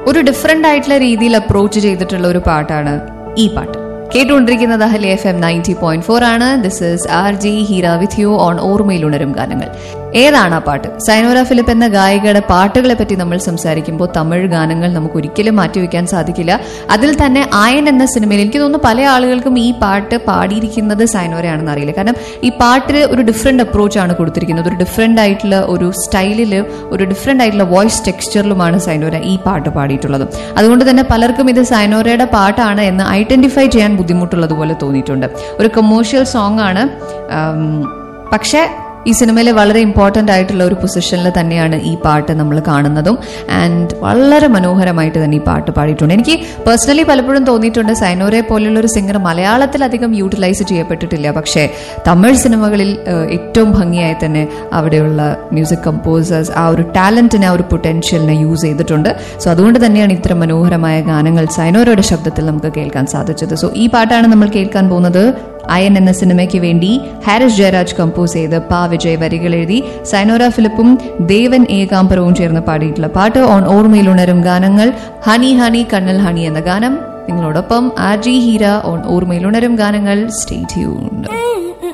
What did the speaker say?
ഒരു ഡിഫറെന്റ് ആയിട്ടുള്ള രീതിയിൽ അപ്രോച്ച് ചെയ്തിട്ടുള്ള ഒരു പാട്ടാണ് ഈ പാട്ട് കേട്ടുകൊണ്ടിരിക്കുന്നത് Ahalia F M ninety point four ആണ് this is R J Heera with you on ഓർമ്മയിലുണരും ഗാനങ്ങൾ ഏതാണ് ആ പാട്ട് സൈനോര ഫിലിപ്പ് എന്ന ഗായികയുടെ പാട്ടുകളെ പറ്റി നമ്മൾ സംസാരിക്കുമ്പോൾ തമിഴ് ഗാനങ്ങൾ നമുക്ക് ഒരിക്കലും മാറ്റിവെക്കാൻ സാധിക്കില്ല അതിൽ തന്നെ ആയൻ എന്ന സിനിമയിൽ എനിക്ക് തോന്നുന്നു പല ആളുകൾക്കും ഈ പാട്ട് പാടിയിരിക്കുന്നത് സൈനോരയാണെന്ന് അറിയില്ല കാരണം ഈ പാട്ടിൽ ഒരു ഡിഫറെന്റ് അപ്രോച്ച് ആണ് കൊടുത്തിരിക്കുന്നത് ഒരു ഡിഫറെന്റ് ആയിട്ടുള്ള ഒരു സ്റ്റൈലിൽ ഒരു ഡിഫറെന്റ് ആയിട്ടുള്ള വോയിസ് ടെക്സ്ചറിലുമാണ് സൈനോര ഈ പാട്ട് പാടിയിട്ടുള്ളത് അതുകൊണ്ട് തന്നെ പലർക്കും ഇത് സൈനോരയുടെ പാട്ടാണ് എന്ന് ഐഡന്റിഫൈ ചെയ്യാൻ ബുദ്ധിമുട്ടുള്ളതുപോലെ തോന്നിയിട്ടുണ്ട് ഒരു കൊമേഴ്ഷ്യൽ സോങ് ആണ് ആം, പക്ഷേ ഈ സിനിമയിലെ വളരെ ഇമ്പോർട്ടൻ്റ് ആയിട്ടുള്ള ഒരു പൊസിഷനിൽ തന്നെയാണ് ഈ പാട്ട് നമ്മൾ കാണുന്നതും ആൻഡ് വളരെ മനോഹരമായിട്ട് തന്നെ ഈ പാട്ട് പാടിയിട്ടുണ്ട് എനിക്ക് പേഴ്സണലി പലപ്പോഴും തോന്നിയിട്ടുണ്ട് സൈനോരെ പോലെയുള്ള ഒരു സിംഗർ മലയാളത്തിൽ അധികം യൂട്ടിലൈസ് ചെയ്യപ്പെട്ടിട്ടില്ല പക്ഷേ തമിഴ് സിനിമകളിൽ ഏഹ്, ഏറ്റവും ഭംഗിയായി തന്നെ അവിടെയുള്ള മ്യൂസിക് കമ്പോസേഴ്സ് ആ ഒരു ടാലന്റിനെ ആ ഒരു പൊട്ടൻഷ്യലിനെ യൂസ് ചെയ്തിട്ടുണ്ട് സോ അതുകൊണ്ട് തന്നെയാണ് ഇത്ര മനോഹരമായ ഗാനങ്ങൾ സൈനോരയുടെ ശബ്ദത്തിൽ നമുക്ക് കേൾക്കാൻ സാധിച്ചത് സോ ഈ പാട്ടാണ് നമ്മൾ കേൾക്കാൻ പോകുന്നത് അയൻ എന്ന സിനിമയ്ക്ക് വേണ്ടി ഹാരിസ് ജയരാജ് കമ്പോസ് ചെയ്ത് പാ വിജയ് വരികൾ എഴുതി സൈനോര ഫിലിപ്പും ദേവൻ ഏകാംബരവും ചേർന്ന് പാടിയിട്ടുള്ള പാട്ട് ഓൺ ഓർമ്മയിൽ ഉണരും ഗാനങ്ങൾ ഹണി ഹണി കണ്ണൽ ഹണി എന്ന ഗാനം നിങ്ങളോടൊപ്പം ആർ ജി ഹീര ഓൺ ഓർമ്മയിൽ ഉണരും ഗാനങ്ങൾ സ്റ്റേ ട്യൂൺഡ്